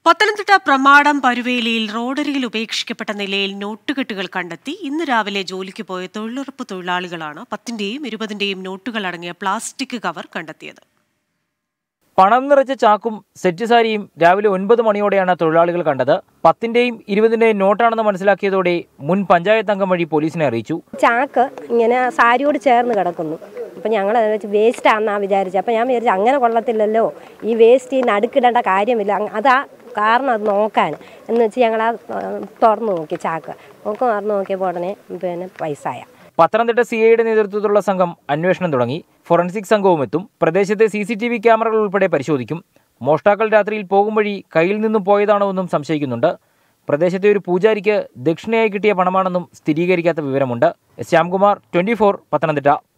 പത്തനംതിട്ട പ്രമാടം പരുവേലിയിൽ റോഡരികിൽ ഉപേക്ഷിക്കപ്പെട്ട നിലയിൽ നോട്ടുകെട്ടുകൾ കണ്ടെത്തി ഇന്ന് രാവിലെ ജോലിക്ക് പോയ തൊഴിലുറപ്പ് തൊഴിലാളികളാണ് പത്തിന്റെയും ഇരുപതിന്റെയും നോട്ടുകൾ അടങ്ങിയ പ്ലാസ്റ്റിക് കവർ കണ്ടെത്തിയത് പണം നിറച്ച ചാക്കും സെറ്റ് സാരിയും രാവിലെ ഒൻപത് മണിയോടെയാണ് തൊഴിലാളികൾ കണ്ടത് പത്തിന്റെയും ഇരുപതിന്റെയും നോട്ടാണെന്ന് മനസ്സിലാക്കിയതോടെ മുൻ പഞ്ചായത്ത് അംഗം വഴി പോലീസിനെ അറിയിച്ചു ചാക്ക് ഇങ്ങനെ സാരിയോട് ചേർന്ന് കിടക്കുന്നു അപ്പം ഞങ്ങൾ അത് വെച്ച് വേസ്റ്റ് ആണെന്നാണ് വിചാരിച്ചത് അപ്പം ഞാൻ വിചാരിച്ചു അങ്ങനെ കൊള്ളത്തില്ലല്ലോ ഈ വേസ്റ്റ് ഈ നടുക്കിടേണ്ട കാര്യമില്ല അങ് അതാ കാരണം അത് നോക്കാൻ എന്ന് വെച്ച് ഞങ്ങൾ ആ തുറന്ന് നോക്കി ചാക്ക് നോക്കി തുറന്ന് നോക്കിയപ്പോൾ ഉടനെ പിന്നെ പൈസയ പത്തനംതിട്ട സി ഐയുടെ നേതൃത്വത്തിലുള്ള സംഘം അന്വേഷണം തുടങ്ങി ഫോറൻസിക് സംഘവും എത്തും പ്രദേശത്തെ സി സി ടി വി ക്യാമറകൾ ഉൾപ്പെടെ പരിശോധിക്കും മോഷ്ടാക്കൾ രാത്രിയിൽ പോകും വഴി കയ്യിൽ നിന്നും പോയതാണോ എന്നും സംശയിക്കുന്നുണ്ട് പ്രദേശത്തെ ഒരു പൂജാരിക്ക് ദക്ഷിണയായി കിട്ടിയ പണമാണെന്നും സ്ഥിരീകരിക്കാത്ത വിവരമുണ്ട് ശ്യാംകുമാർ ട്വന്റി പത്തനംതിട്ട